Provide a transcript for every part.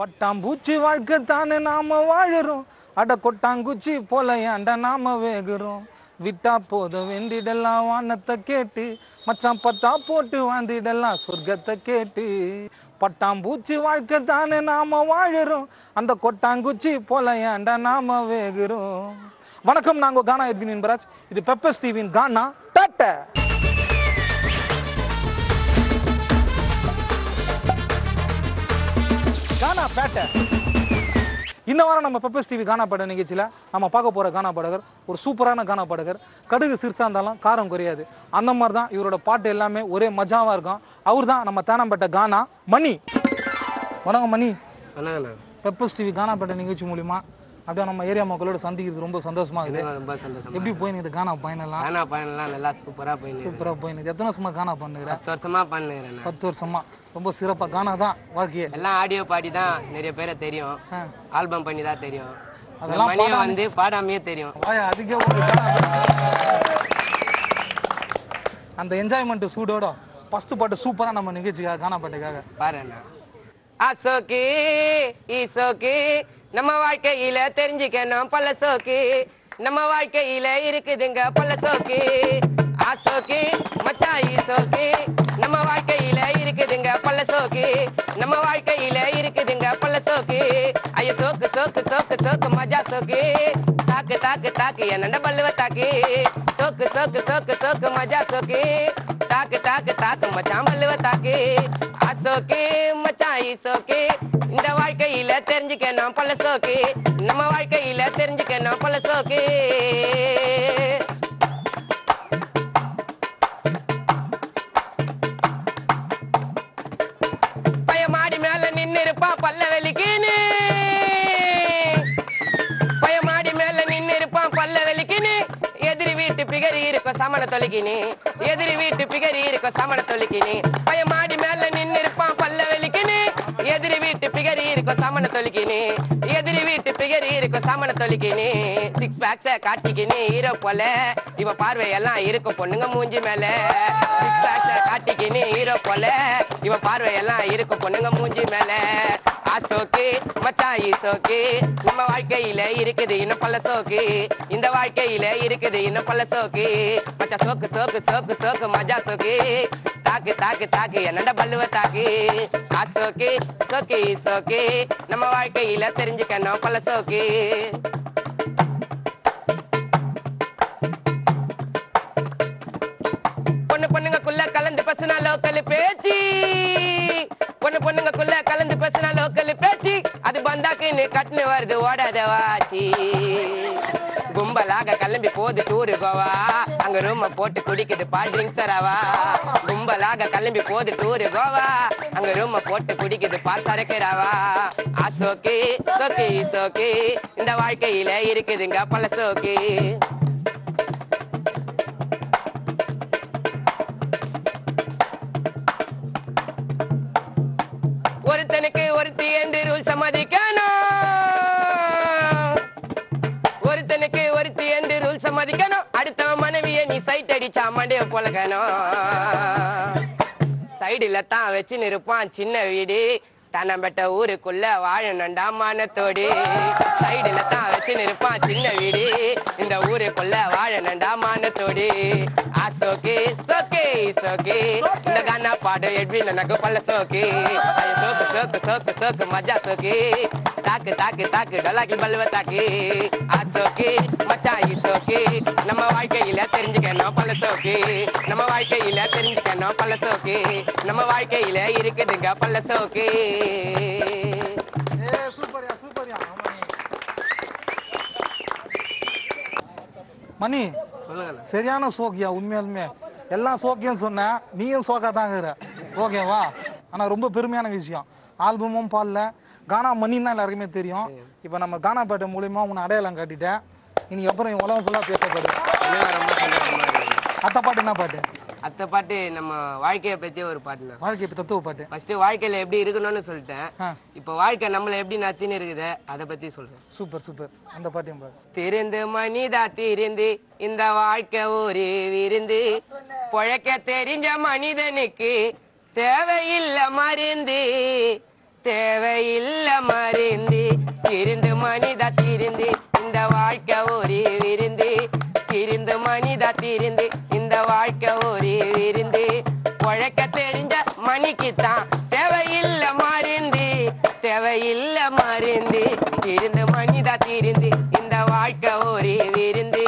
பட்டாம்பூச்சி வாழ்க்கை தானே நாம வாழுறோம் அட கொட்டாங்குச்சி போல ஏன்டா நாம வேகுறோம் விட்டா போத வேண்டிடலாம் வானத்தை கேட்டு மச்சான் பத்தா போட்டு வாழ்ந்திடலாம் சொர்க்கத்தை கேட்டு பட்டாம்பூச்சி வாழ்க்கை தானே நாம வாழுறோம் அந்த கொட்டாங்குச்சி போல ஏன்டா நாம வேகுறோம் வணக்கம் நாங்க கானா எட்வின் என்பராஜ் இது பெப்பர் ஸ்டீவின் கானா டாட்டா கானா பேட்டை இந்த வாரம் நம்ம பெப்பர்ஸ் டிவி கானா பாட நிகழ்ச்சியில் நம்ம பார்க்க போகிற கானா பாடகர் ஒரு சூப்பரான கானா பாடகர் கடுகு சிறுசா இருந்தாலும் காரம் குறையாது அந்த மாதிரி தான் இவரோட பாட்டு எல்லாமே ஒரே மஜாவாக இருக்கும் அவர் தான் நம்ம தேனாம்பேட்டை கானா மணி வணக்கம் மணி வணக்கண்ணா பெப்பர்ஸ் டிவி கானா பாட்ட நிகழ்ச்சி மூலிமா அப்படியே நம்ம ஏரியா மக்களோட சந்திக்கிறது ரொம்ப சந்தோஷமா இருக்குது எனக்கு ரொம்ப சந்தோஷம் எப்படி போயினுது கானா பயணம்லாம் கானா பயணம்லாம் நல்லா சூப்பராக போயின்னு சூப்பராக போயினுது எத்தனை வருஷமா கானா பண்ணுகிறேன் பத்து வருஷமா பண்ணுறேன் பத்து வருஷமா ரொம்ப சிறப்பாக கானா தான் வாழ்க்கையே எல்லாம் ஆடியோ பாடி தான் நிறைய பேரை தெரியும் ஆ. ஆல்பம் பண்ணி தான் தெரியும் இந்த அதெல்லாம் மணியை வந்து பாடாமையே தெரியும் வாயா அதுக்கே ஒரு கானா பாட்டு. அந்த என்ஜாய்மெண்ட் சூடோட ஃபர்ஸ்ட் பாட்டு சூப்பரா நம்ம நிகழ்ச்சிக்காக கானா பாட்டுக்காக பாரு அண்ணா அசோக்கு ஈசோக்கு நம்ம வாழ்க்கையில தெரிஞ்சுக்கணும் பல சோக்கு நம்ம வாழ்க்கையில இருக்குதுங்க பல சோக்கு அசோக்கு மச்சான் ஈசோக்கு நம்ம வாழ்க்கையில இருக்குதுங்க பல சோக்கு நம்ம வாழ்க்கையில இருக்குதுங்க பல சோக்கு ஐய சோக்கு சோக்கு சோக்கு சோக்கு மஜா சோக்கு தாக்கு தாக்கு தாக்கு என்னண்ட பல்லுவ தாக்கு சோக்கு சோக்கு சோக்கு சோக்கு மஜா சோக்கு தாக்கு தாக்கு தாக்கு மச்சான் பல்லுவ தாக்கு அசோக்கு மச்சான் ஈசோக்கு இந்த வாழ்க்கையில தெரிஞ்சுக்கணும் பல சோக்கு நம்ம வாழ்க்கையில தெரிஞ்சுக்கணும் பல சோக்கு பைய மாடி மேல நின்னு இருப்பான் பல்ல வெளிக்கின்னு பைய மாடி மேல நின்னு இருப்பான் பல்ல வெளிக்கின்னு எதிரி வீட்டு பிகரி இருக்கும் சமண தொலைக்கினி எதிரி வீட்டு பிகரி இருக்கும் சமண தொலைக்கினி பைய மாடி மேல நின்னு இருப்பான் பல்ல வெளிக்கின்னு எதிரி வீட்டு பிகரி இருக்கும் சமண தொலைக்கினி எதிரி வீட்டு பிகரி இருக்கும் சமண தொலைக்கினி சிக்ஸ் பேக்ஸ காட்டிக்கினி ஹீரோ போல இவ பார்வை எல்லாம் இருக்கும் பொண்ணுங்க மூஞ்சி மேல சிக்ஸ் பேக்ஸ காட்டிக்கினி ஹீரோ போல இவ பார்வை எல்லாம் இருக்கும் பொண்ணுங்க மூஞ்சி மேல அசோக்கு மச்சான் ஈசோக்கு நம்ம வாழ்க்கையில இருக்குது இன்னும் பல சோக்கு இந்த வாழ்க்கையில இருக்குது இன்னும் பல சோக்கு மச்சா சோக்கு சோக்கு சோக்கு சோக்கு மஜா சோக்கு தாக்கு தாக்கு தாக்கு என்னடா பல்லுவ தாக்கு அசோக்கு சோக்கு ஈசோக்கு நம்ம வாழ்க்கையில தெரிஞ்சுக்கணும் பல சோக்கு பொண்ணு பொண்ணுங்கக்குள்ள கலந்து பேசினா லோக்கல் பேச்சு பொண்ணு பொண்ணுங்கக்குள்ள கலந்து பேசினா லோக்கல் பேச்சு அது பந்தாக்குன்னு கட்டுன்னு வருது ஓடாத வாச்சி கும்பலாக கிளம்பி போது டூரு கோவா அங்க ரூம போட்டு குடிக்குது பா ட்ரிங்க்ஸ் சராவா கும்பலாக கிளம்பி போது டூரு கோவா அங்க ரூம போட்டு குடிக்குது பால் சரக்குறாவா அசோக்கு சோக்கு சோக்கு இந்த வாழ்க்கையில இருக்குதுங்க பல சோக்கு ஒருத்தனுக்கு ஒருத்தி என்று ரூல் சம்மதிக்கணும் ஒருத்தனுக்கு ஒருத்தி என்று ரூல் சம்மதிக்கணும் அடுத்தவன் மனைவியை நீ சைட் அடிச்சா மண்டைய பொழக்கணும் சைடுல தான் வச்சு நிற்பான் சின்ன வீடு தன்னம்பட்ட ஊருக்குள்ள வாழணுண்டா மானத்தோடு சைடுல தான் வச்சு நிற்பான் சின்ன வீடு இந்த ஊருக்குள்ள வாழணுண்டா மானத்தோடு அசோக்கு சோக்கே சோக்கே இந்த கானா பாடு எட்வின் எனக்கு பல்ல சோக்கு ஐயோ சோக்கு சோக்கு சோக்கு சோக்கு மஜா சோக்கு தாக்கு தாக்கு தாக்கு டொலாக்கி பல்லுவ தாக்கு அசோக்கு மச்சான் ஈசோக்கு நம்ம வாழ்க்கையில தெரிஞ்சுக்கணும் பல சோக்கு நம்ம வாழ்க்கையில தெரிஞ்சுக்கணும் பல சோக்கு நம்ம வாழ்க்கையில இருக்குதுங்க பல சோக்கு ஏ சூப்பர்யா சூப்பர்யா மணி சொல்லுங்க சரியான சோக்கியா உண்மையாலுமே எல்லா சோக்கியம் சொன்னேன் நீயும் சோக்கா தான் இருக்கிற ஓகேவா ஆனா ரொம்ப பெருமையான விஷயம் ஆல்பமும் பாடல கானா மணின்னு தான் எல்லாருக்குமே தெரியும் இப்போ நம்ம கானா பாட்டு மூலியமா உன்னை அடையாளம் காட்டிட்டேன் இனி அப்புறம் என் உலகம் ஃபுல்லாக பேசப்படும் எனக்கு ரொம்ப சந்தோஷமா இருக்கு அத்த பாட்டு என்ன பாட்டு அத்த பாட்டு நம்ம வாழ்க்கைய பத்தி ஒரு பாட்டுனா வாழ்க்கை இப்போ தத்துவ பாட்டு ஃபர்ஸ்ட் வாழ்க்கையில எப்படி இருக்கணும்னு சொல்லிட்டேன் ஆ. இப்போ வாழ்க்கை நம்மள எப்படி நத்தின்னு இருக்குது அதை பத்தி சொல்றேன் சூப்பர் சூப்பர் அந்த பாட்டையும் பாடு திருந்து மனிதா திருந்து இந்த வாழ்க்கை ஒரு விருந்து பொழைக்க தெரிஞ்ச மனிதனுக்கு தேவையில்ல மருந்து தேவையில்ல மருந்து மனிதா தீருந்து இந்த வாழ்க்கை ஒரு விருந்து திரிந்து மனிதா தீருந்து இந்த வாழ்க்கை ஒரு விருந்து உழைக்க தெரிஞ்ச மணிக்குத்தான் தேவையில்லை மருந்து தேவையில்லை மருந்து திரிந்து மனிதா தீருந்து இந்த வாழ்க்கை ஒரு விருந்து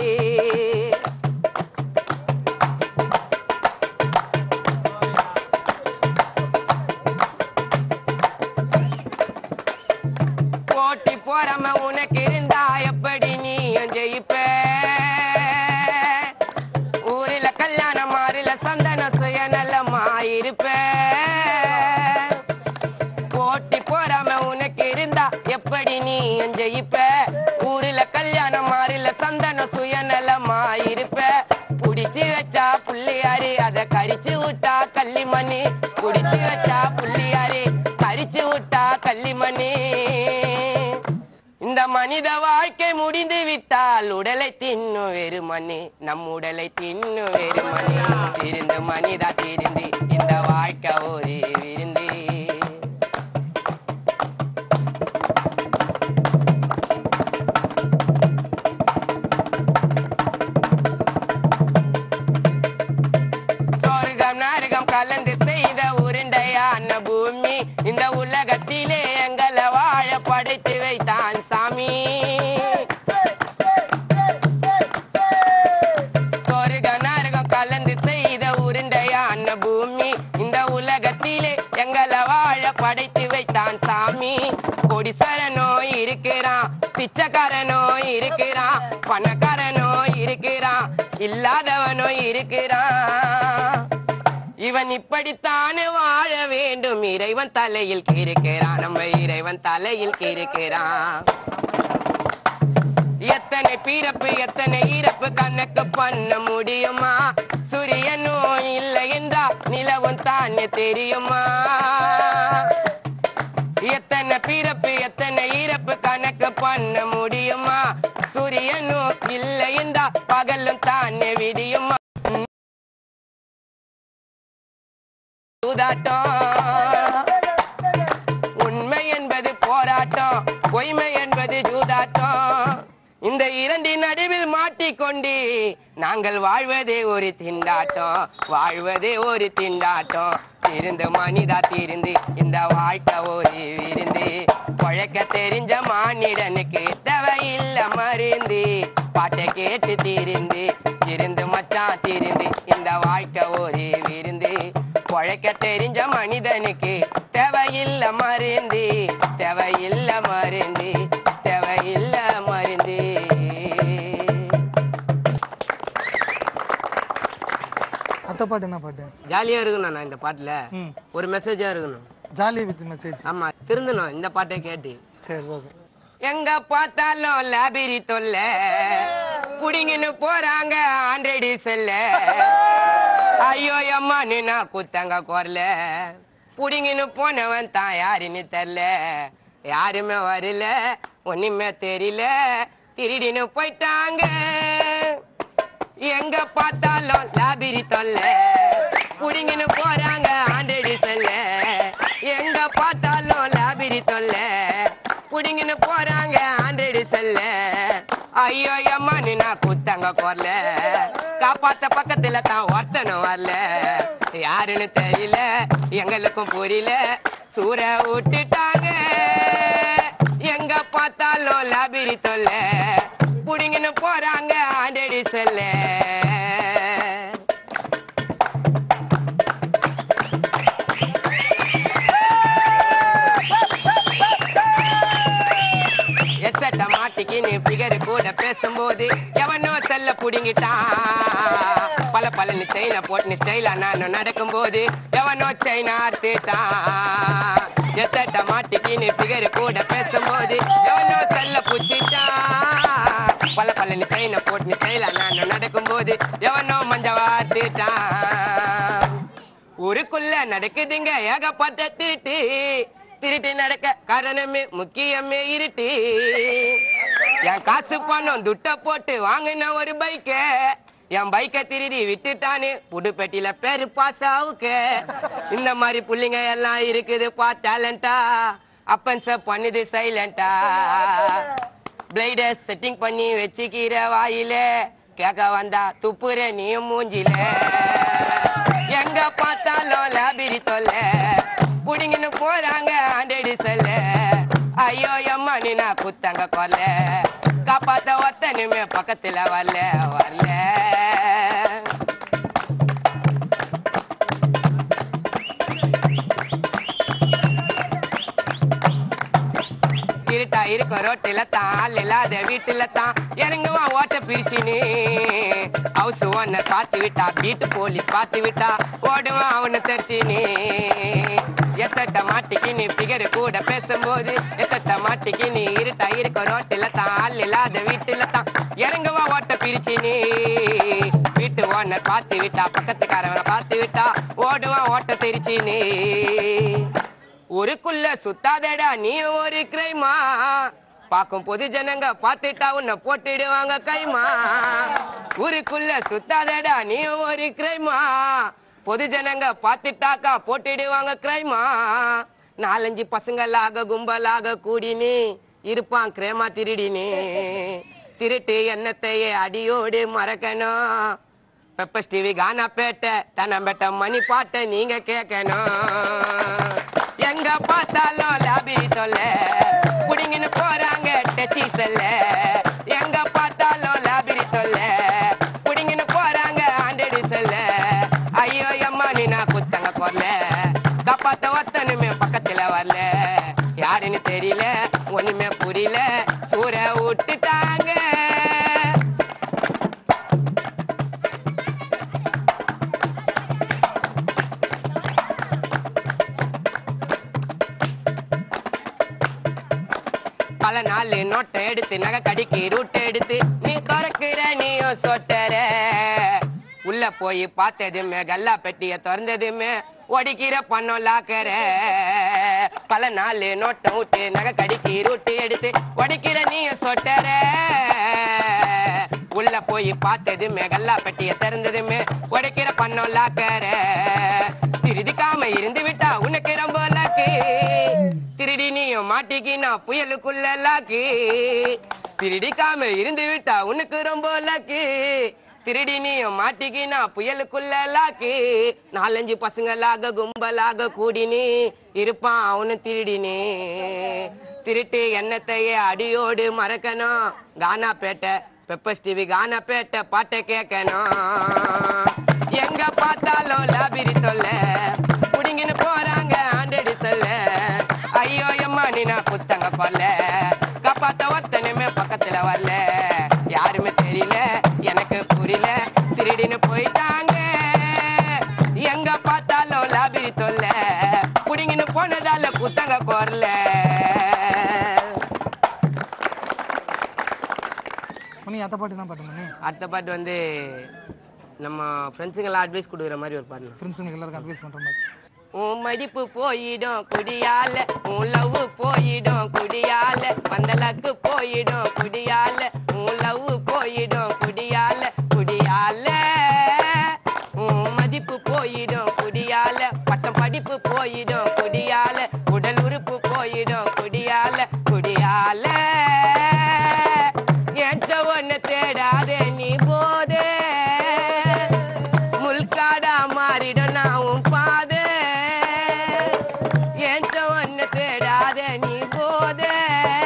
போட்டி போறாம உனக்கு இருந்தா எப்படி நீயும் ஜெயிப்ப ஊரில கல்யாணம் மாறில சந்தன சுயநலமா இருப்ப போட்டி போறாம உனக்கு இருந்தா எப்படி நீயும் ஜெயிப்ப ஊரில கல்யாணம் மாறில சந்தன சுயநலமா இருப்ப புடிச்சு வச்சா புள்ளியாரு அத கரிச்சு விட்டா கள்ளிமணி புடிச்சு வச்சா புள்ளியாரு கரிச்சு விட்டா கள்ளிமணி இந்த மனித வாழ்க்கை முடிந்து விட்டால் உடலை தின்னு வெறுமணி நம் உடலை தின்னு வெறுமணி திருந்து மனிதா திருந்து இந்த வாழ்க்கை ஒரு விருந்து சொர்க்கம் நரகம் கலந்து செய்த உருண்டையான பூமி இந்த உலகத்திலே எங்களை வாழ படைத்து வைத்தான் சாமி சொர்க்க நரகம் கலந்து செய்த உருண்டையான பூமி இந்த உலகத்திலே எங்களை வாழ படைத்து வைத்தான் சாமி கொடிசரனோ இருக்கிறான் பிச்சைக்காரனோ இருக்கிறான் பணக்காரனோ இருக்கிறான் இல்லாதவனோ இருக்கிறான் இவன் இப்படித்தானே வாழ வேண்டும் இறைவன் தலையில் இருக்கிறான் நம்ம இறைவன் தலையில் இருக்கிறான் எத்தனை பிறப்பு எத்தனை இறப்பு கணக்கு பண்ண முடியுமா சூரியனும் இல்லை என்றா நிலவும் தானே தெரியுமா எத்தனை பிறப்பு எத்தனை இறப்பு கணக்கு பண்ண முடியுமா சூரியனும் இல்லை என்றா பகலும் தானே விடியுமா சூதாட்டம் உண்மை என்பது போராட்டம் பொய்மை என்பது ஜூதாட்டம் இந்த இரண்டின் நடுவில் மாட்டிக்கொண்டு நாங்கள் வாழ்வதே ஒரு திண்டாட்டம் வாழ்வதே ஒரு திண்டாட்டம் திருந்து மனிதா திருந்து இந்த வாழ்க்கை ஒரு விருந்து பழக்க தெரிஞ்ச மானிடனுக்கு தேவையில்ல மருந்து பாட்டை கேட்டு திருந்து இருந்து மச்சான் திருந்து இந்த வாழ்க்கை ஒரு விருந்து பழைக்க தெரிஞ்ச மனிதனுக்கு தேவையில்ல மருந்து தேவையில்ல மருந்து தேவையில்ல மருந்து அத்த பாட்டு என்ன பாட்டு ஜாலியா இருக்கணும் நான் இந்த பாட்டுல ம் ஒரு மெசேஜா இருக்கணும் ஜாலி வித் மெசேஜ் ஆமா திருந்தணும் இந்த பாட்டை கேட்டு சரி ஓகே எங்க பார்த்தாலும் லாபிரி தொல்ல புடிங்கன்னு போறாங்க ஆண்ட்ராய்டு செல்ல ஐயோ அம்மான்னு நான் குத்தங்க குரல புடிங்கன்னு போனவன் தான் யாருன்னு தெரில யாருமே வரல ஒண்ணுமே தெரியல திருடின்னு போயிட்டாங்க எங்க பார்த்தாலும் லாபிரி தொல்ல புடிங்கன்னு போறாங்க ஆண்ட்ராய்டு செல்ல எங்க பார்த்தாலும் லாபிரி தொல்ல புடிங்கன்னு போறாங்க ஆண்ட்ராய்டு செல்ல ஐயோ அம்மான்னு நான் குத்தங்க குரல காப்பாத்த பக்கத்துல தான் ஒருத்தனும் வரல யாருன்னு தெரியல எங்களுக்கும் புரியல சூற விட்டுட்டாங்க எங்க பார்த்தாலும் லாபிரி தொல்ல புடிங்கன்னு போறாங்க ஆண்டடி செல்ல எச்சட்ட மாட்டிக்கின்னு பிகர் கூட பேசும்போது எவனோ செல்ல புடுங்கிட்டான் பல பலன்னு செயினை போட்டு ஸ்டைலா நானும் நடக்கும்போது எவனோ செயினா அறுத்துட்டான் எச்சட்ட மாட்டிக்கின்னு பிகர் கூட பேசும்போது எவனோ செல்ல புச்சிட்டான் பல பலன்னு செயினை போட்டு ஸ்டைலா நானும் நடக்கும்போது எவனோ மஞ்ச வார்த்துட்டான் ஊருக்குள்ள நடக்குதுங்க ஏகப்பட்ட திருட்டு திருட்டு நடக்க காரணமே முக்கியமே இருட்டு என் காசு பணம் துட்ட போட்டு வாங்கின ஒரு பைக்க என் பைக்கை திருடி விட்டுட்டானு புதுப்பேட்டியில பேரு பாசாவுக்க இந்த மாதிரி புள்ளிங்க எல்லாம் இருக்குதுப்பா டேலண்டா அப்பன்ஸ பண்ணுது சைலண்டா பிளைட செட்டிங் பண்ணி வச்சுக்கிற வாயில கேட்க வந்தா துப்புற நீ மூஞ்சில எங்க பார்த்தாலும் லாபிரி தொல்ல புடிங்கன்னு போறாங்க ஆண்டடி சொல்ல ஐயோ அம்மா நீ நான் குத்தங்க கொல்ல காப்பாத்த ஒத்தனுமே பக்கத்துல வரல வரல இருட்டா இருக்கும் ரோட்டில தான் ஆள் இல்லாத வீட்டுல தான் இறங்குவான் ஓட்ட பிரிச்சுன்னு ஹவுஸ் ஒன்ன காத்து விட்டா வீட்டு போலீஸ் பார்த்து விட்டா ஓடுவான் அவனை தெரிச்சின்னு எச்சட்ட மாட்டிக்கின்னு பிகர் கூட பேசும்போது எச்சட்ட மாட்டிக்கின்னு இருட்டா இருக்கும் ரோட்டில தான் ஆள் இல்லாத வீட்டுல தான் இறங்குவான் ஓட்ட பிரிச்சுன்னு வீட்டு ஓனர் பார்த்து விட்டா பக்கத்துக்காரவனை பார்த்து விட்டா ஓடுவான் ஓட்ட தெரிச்சின்னு ஊருக்குள்ள சுத்தாதடா நீ ஒரு கிரைமா பாக்கும் பொது ஜனங்க பார்த்துட்டா உன்னை போட்டுடுவாங்க கைமா ஊருக்குள்ள சுத்தாதடா நீ ஒரு கிரைமா பொது ஜனங்க பார்த்துட்டாக்கா போட்டுடுவாங்க கிரைமா நாலஞ்சு பசங்களாக கும்பலாக கூடினு இருப்பான் கிரேமா திருடினு திருட்டு எண்ணத்தையே அடியோடு மறக்கணும் பெப்பர் டிவி கானா பேட்டை தனம்பேட்ட மணி பாட்டை நீங்க கேட்கணும் எங்க பார்த்தாலும் லாபி தொல்ல புடிங்கன்னு போறாங்க டச்சி செல்ல எங்க பார்த்தாலும் லாபிரி தொல்ல புடிங்கன்னு போறாங்க ஆண்டடி செல்ல ஐயோ அம்மா நீ நான் குத்தங்க கொல்ல காப்பாத்த ஒத்தனுமே பக்கத்துல வரல யாருன்னு தெரியல ஒண்ணுமே புரியல சூற விட்டுட்டாங்க பல நாள் நோட்டை எடுத்து நகை கடிக்கு ரூட் எடுத்து நீ திறக்கிற நீயும் சொட்டற உள்ள போய் பார்த்ததுமே கல்லா பெட்டிய திறந்ததுமே ஒடிக்கிற பணம் லாக்கற பல நாள் நோட்டை விட்டு நகை கடிக்கு ரூட்டு எடுத்து ஒடிக்கிற நீயும் சொட்டற உள்ள போய் பார்த்ததுமே கல்லா பெட்டிய திறந்ததுமே உடைக்கிற பணம் லாக்கற திருதிக்காம இருந்து விட்டா உனக்கு ரொம்ப லாக்கு திருடி நீயும் மாட்டிக்கினா புயலுக்குள்ள லாக்கு திருடிக்காம இருந்து விட்டா உனக்கு ரொம்ப லாக்கு திருடி நீயும் மாட்டிக்கினா புயலுக்குள்ள லாக்கு நாலஞ்சு பசங்களாக கும்பலாக கூடினு இருப்பான் அவனு திருடினே திருட்டு எண்ணத்தையே அடியோடு மறக்கணும் கானா பேட்டை பெப்பர்ஸ் டிவி கானா பேட்டை பாட்டை கேட்கணும் எங்க பார்த்தாலும் லாபிரி தொல்ல புடிங்கின்னு போறாங்க ஆண்டடி சொல்ல ஐயோ அம்மா நீ நான் குத்தங்க கொல்ல காப்பாத்த ஒத்தனுமே பக்கத்துல வரல யாருமே தெரியல எனக்கு புரியல திருடின்னு போயிட்டாங்க எங்க பார்த்தாலும் லாபிரி தொல்ல புடிங்கின்னு போனதால குத்தங்க கொரல மணி அத்தை பாட்டு என்ன பாட்டு மணி அடுத்த பாட்டு வந்து நம்ம ஃப்ரெண்ட்ஸுங்கெல்லாம் அட்வைஸ் கொடுக்குற மாதிரி ஒரு பாட்டு ஃப்ரெண்ட்ஸுங்களுக்கு எல்லாருக்கும் அட்வைஸ் பண்ணுற மாதிரி உன் மடிப்பு போயிடும் குடியால உன் லவ் போயிடும் குடியால பந்தலக்கு போயிடும் குடியால உன் லவ் போயிடும் குடியால குடியால உன் மதிப்பு போயிடும் குடியால பட்டம் படிப்பு போயிடும் குடியால உடல் உறுப்பு போயிடும் குடியால குடியால என் ஒன்னு தேடாதே நீ போதே முல்காடா மாறிடும் நான் உன் பாதே என் ஒன்னு தேடாதே நீ போதே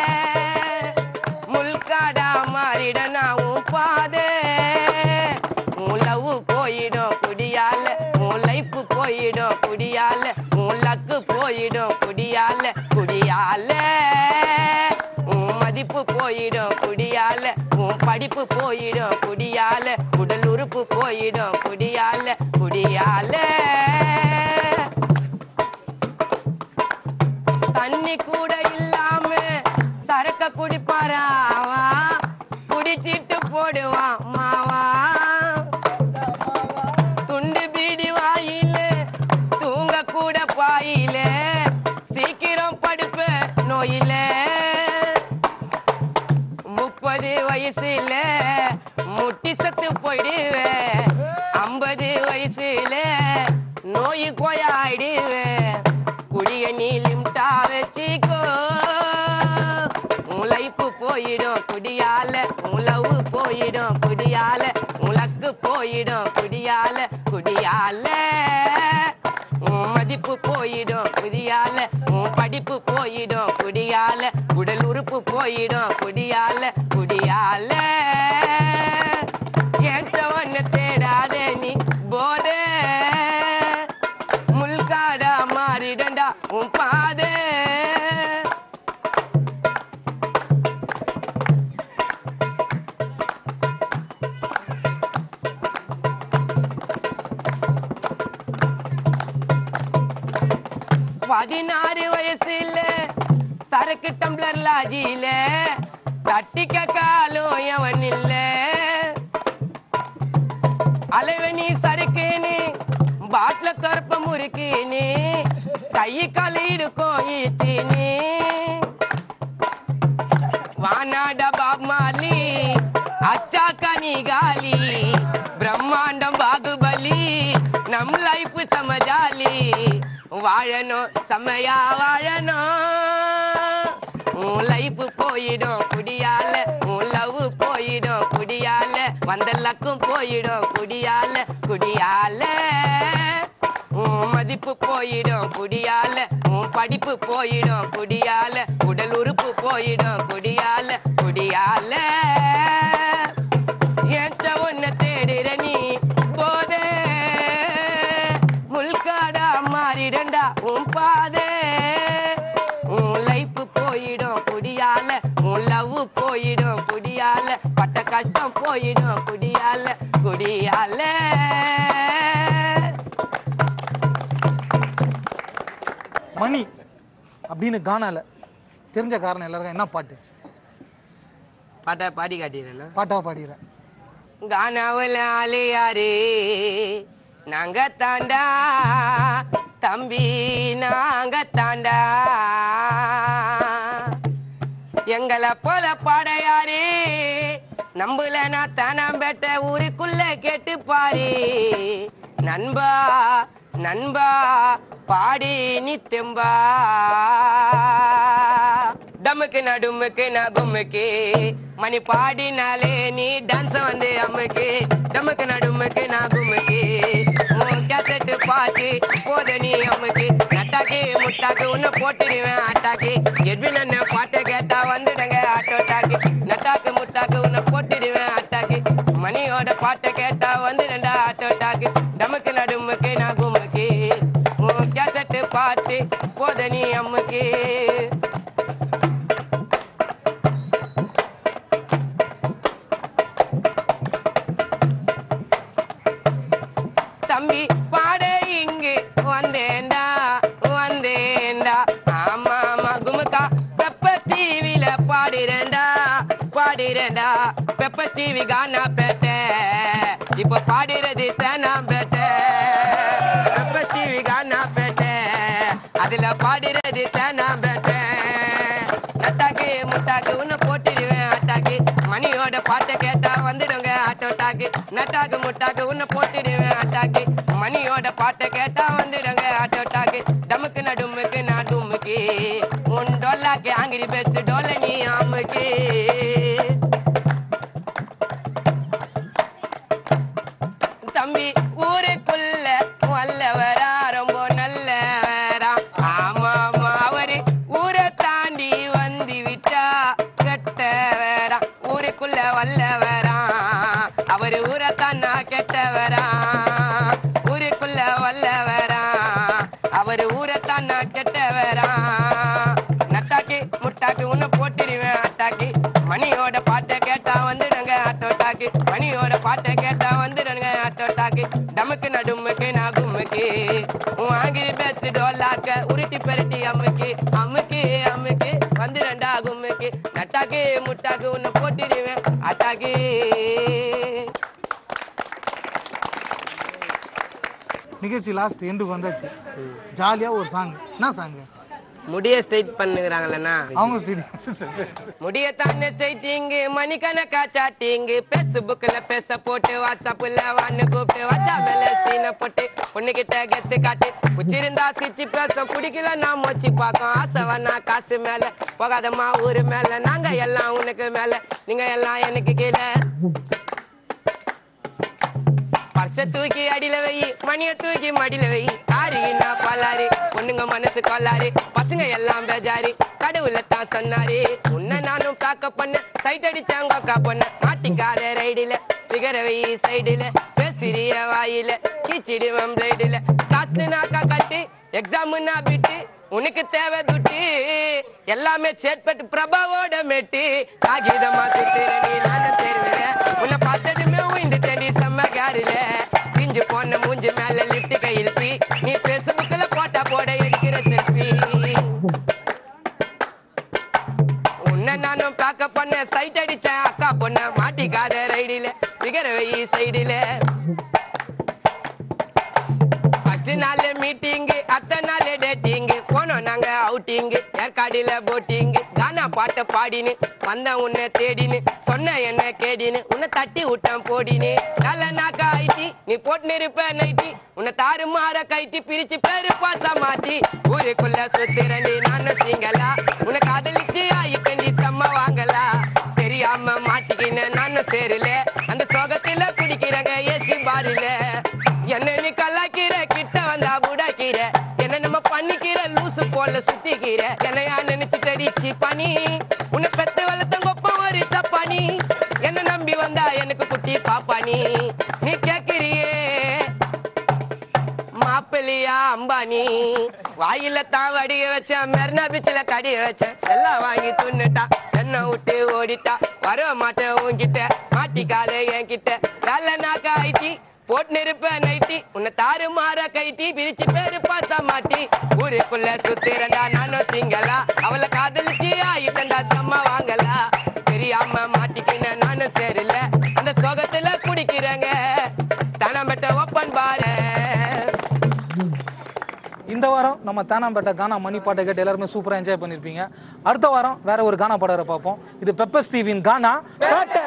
முல்காடா மாறிடும் நான் உன் பாதே உன் லவ் போயிடும் குடியால உன் லைஃப் போயிடும் குடியால உன் லக்கு போயிடும் குடியால குடியால உன் மதிப்பு போயிடும் குடியால உன் படிப்பு போயிடும் குடியால உடல் உறுப்பு போயிடும் குடியால குடியால தண்ணி கூட இல்லாம சரக்க குடிப்பாரா குடிச்சிட்டு போடுவான் மாவா துண்டு பீடி வாயில தூங்க கூட பாயில சீக்கிரம் படுப்ப நோயில முப்பது வயசுல முட்டி சத்து போயிடுவேன் ஐம்பது வயசுல நோய் கோயாயிடுவேன் குடிய நீ லிம்டா வச்சுக்கோ உன் லைஃப் போய் போயிடும் குடியால உளவு போயிடும் குடியால உனக்கு போயிடும் குடியால குடியால உன் மதிப்பு போயிடும் குடியால உன் படிப்பு போயிடும் குடியால உடல் உறுப்பு போயிடும் குடியால குடியால ஏற்றவன்னு தேடாத நீ போதே முள்காடா மாறிடண்டா உன் பாதே பதினாறு வயசுல சரக்கு டம்ளர் லாஜியில தட்டிக்க காலும் எவன் இல்ல அலைவனி சறுக்குன்னு பாட்டில துறப்ப முறுக்குன்னு கை கால இருக்கும் இழுத்துன்னு வானாட பாப் மாலி அச்சா கனி காலி பிரம்மாண்டம் பாகுபலி நம் லைஃப் சமஜாலி வாழணும் செம்மையா வாழணும் உன் லைஃப் போயிடும் குடியால உன் லவ் போயிடும் குடியால வந்த லக்கும் போயிடும் குடியால குடியால உன் மதிப்பு போயிடும் குடியால உன் படிப்பு போயிடும் குடியால உடல் உறுப்பு போயிடும் குடியால குடியால ஏச்ச ஒன்ன தேடுற நீ போதே முள்காடா மாறிடண்டா உன் பாதே உன் லைஃப் போயிடும் குடியால உன் லவ் போயிடும் குடியால பட்ட கஷ்டம் போயிடும் குடியால குடியால மணி அப்படின்னு கானால தெரிஞ்ச காரணம் எல்லாருக்கும் என்ன பாட்டு பாட்டா பாடி காட்டிடுறேன்னா பாட்டா பாடிடுறேன் கானாவில் ஆளு யாரு நாங்க தாண்டா தம்பி நாங்க தாண்டா எங்களை போல பாட யாரு நம்பலனா தனம்பேட்ட ஊருக்குள்ள கேட்டு பாரு நண்பா நண்பா பாடி நீ தெம்பா டமுக்கு நடுமுக்கு நகுமுக்கு மணி பாடினாலே நீ டான்ஸ் வந்து அம்முக்கு டமுக்கு நடுமுக்கு நகுமுக்கு உன் கேசட்டு பாட்டு போத நீ அம்முக்கு நட்டாக்கு முட்டாக்கு உன்னை போட்டுடுவேன் ஆட்டாக்கு எட்வின் அண்ணன் பாட்டை கேட்டா வந்துடுங்க ஆட்டோட்டாக்கு நட்டாக்கு முட்டாக்கு உன்னை போட்டுடுவேன் ஆட்டாக்கு மணியோட பாட்டை கேட்டா வந்துடுண்டா ஆட்டோட்டாக்கு டமுக்கு நடுமுக்கு நகுமுக்கு உன் கேசட்டு பாட்டு போத நீ அம்முக்கு தம்பி பாட இங்கு வந்தேன்டா வந்தேன்டா ஆமா ஆமா குமுக்கா பெப்பர் டிவில பாடுறேன்டா பாடுறேன்டா பெப்பர் டிவி கானா பேட்ட இப்ப பாடுறது தேனா பேட்ட பெப்பர் டிவி கானா பேட்ட அதுல பாடுறது தேனா பேட்ட நட்டாக்கு முட்டாக்கு உன்னை போட்டுடுவேன் அட்டாக்கு மணியோட பாட்டை கேட்டா வந்துடுங்க ஆட்டோட்டாக்கு நட்டாக்கு முட்டாக்கு உன்னை போட்டுடுவேன் அட்டாக்கு மணியோட பாட்டை கேட்டா வந்துடுங்க ஆட்டோட்டாக்கு டமுக்கு நடுமுக்கு நான் டுமுக்கு உன் டொல்லாக்கு ஆங்கிரி பேச்சு டோல நீ அம்முக்கு தம்பி ஊருக்குள்ள வல்லவரா ரொம்ப நல்லவரா ஆமா ஆமா அவரு ஊரை தாண்டி வந்து விட்டா கெட்டவரா ஊருக்குள்ள வல்லவரா அவரு ஊரை தானா கெட்டவரா ஊருக்குள்ள வல்லவரா அவரு ஊரை தானா கெட்டவரா நட்டாக்கி முட்டாக்கு உன்னை போட்டுடுவேன் அட்டாக்கி மணியோட பாட்டை கேட்டா வந்துடுங்க ஆட்டோட்டாக்கு மணியோட பாட்டை கேட்டா வந்துடுங்க ஆட்டோட்டாக்கு டமுக்கு நடுமுக்கு நான் கும்முக்கு உன் ஆங்கிரி பேச்சு டோலாக்க உருட்டி பெருட்டி அம்முக்கு அம்முக்கு அம்முக்கு வந்துடுண்டா கும்முக்கு நட்டாக்கு முட்டாக்கு உன்னை போட்டுடுவேன் அட்டாக்கு நிகழ்ச்சி லாஸ்ட் எண்டுக்கு வந்தாச்சு ஜாலியாக ஒரு சாங் என்ன சாங்கு முடிய ஸ்ட்ரைட் பண்ணுகிறாங்களண்ணா அவங்க ஸ்டீடி முடிய தானே ஸ்ட்ரைட்டிங் மணிக்கணக்கா சாட்டிங் பேஸ்புக்ல பேச போட்டு வாட்ஸ்அப்ல வான்னு கூப்பிட்டு வாட்சா மேல சீனை போட்டு பொண்ணுகிட்ட கெத்து காட்டு உச்சிருந்தா சிச்சி பேச பிடிக்கல நான் மொச்சி பார்க்கும் ஆசை வேணா காசு மேல போகாதம்மா ஊரு மேல நாங்க எல்லாம் உனக்கு மேல நீங்க எல்லாம் எனக்கு கீழே பர்ச தூக்கி அடியில வை மணிய தூக்கி மடியில வை சாரி நான் பல்லாரு பொண்ணுங்க மனசு கொள்ளாரு பசங்க எல்லாம் பேஜாரு கடவுள தான் சொன்னாரு உன்னை நானும் தாக்க பண்ண சைட் அடிச்சாங்க அக்கா பொண்ண மாட்டிக்காத ரைடில பிகர வை சைடுல பேசிறிய வாயில கீச்சிடுவன் பிளைடுல காசு நாக்கா கட்டு எக்ஸாமுன்னா பிட்டு உனக்கு தேவை துட்டு எல்லாமே சேட்பட்டு பிரபாவோட மேட்டு சாகிதமா சுத்துற நீ நானும் தேர்வுல உன்னை பார்த்ததுமே உயிந்துட்டேன் நீ செம்ம காருல பிஞ்சு போன மூஞ்சி மேல லிப்ட் கையில் பீ நீ பேஸ்புக்ல போட்டா போட எடுக்கிற செல்ஃபி உன்னை நானும் பார்க்க பண்ண சைட் அடிச்சேன் அக்கா பொண்ண மாட்டிக்காத ரைடில சிகர வை சைடுல ஃபர்ஸ்ட் நாள் மீட்டிங் அத்தனை நாள் டேட்டிங் போனோம் நாங்க அவுட்டிங் ஏற்காடில போட்டிங் கானா பாட்டை பாடினு வந்தேன் உன்னை தேடினு சொன்ன என்ன கேடினு உன்னை தட்டி விட்டேன் போடினு நல்ல நாக்கா ஐட்டி நீ போட்டு இருப்ப நைட்டி உன்னை தாறு மாற கைட்டி பிரிச்சு பேரு பாச மாட்டி ஊருக்குள்ள சுத்துறண்டி நானும் சிங்களா உன்னை காதலிச்சு ஆயிட்டண்டி செம்ம வாங்கலா தெரியாம மாட்டிக்கின நானும் சேரல அந்த சோகத்துல குடிக்கிறங்க ஏசி பாருல என்ன நீ கலாக்கிற கிட்ட வந்தா புடாக்கிற என்ன நம்ம பண்ணிக்கிற லூசு போல சுத்திக்கிற என்னையா நினைச்சிட்டு அடிச்சு பனி உன்னை பெத்து வளர்த்த கொப்பம் ஒரு சப்பானி என்ன நம்பி வந்தா எனக்கு குட்டி பாப்பானி நீ கேக்குறியே மாப்பிள்ளையா அம்பானி வாயில தான் வடிய வச்சேன் மெர்னா பீச்சில் கடிய வச்சேன் எல்லாம் வாங்கி துண்ணுட்டா என்ன விட்டு ஓடிட்டா வர மாட்டேன் உன்கிட்ட மாட்டிக்காத என்கிட்ட வேலை நாக்கா ஐட்டி போட்டு இருப்ப நைட்டி உன்னை தாறு மாற கைட்டி பிரிச்சு பேரு பாசா மாட்டி ஊருக்குள்ள சுத்திரண்டா நானும் சிங்களா அவளை காதலிச்சு ஆயிட்டண்டா செம்ம வாங்கலா தெரியாம மாட்டிக்கின நானும் சேரல அந்த சோகத்துல குடிக்கிறேங்க தனம்பட்ட ஓப்பன் பாரு இந்த வாரம் நம்ம தேனாம்பேட்டை கானா மணி பாட்டை கேட்டு எல்லாருமே சூப்பராக என்ஜாய் பண்ணியிருப்பீங்க அடுத்த வாரம் வேற ஒரு கானா பாடகரை பார்ப்போம் இது பெப்பர் ஸ்டீவின் கானா பேட்டை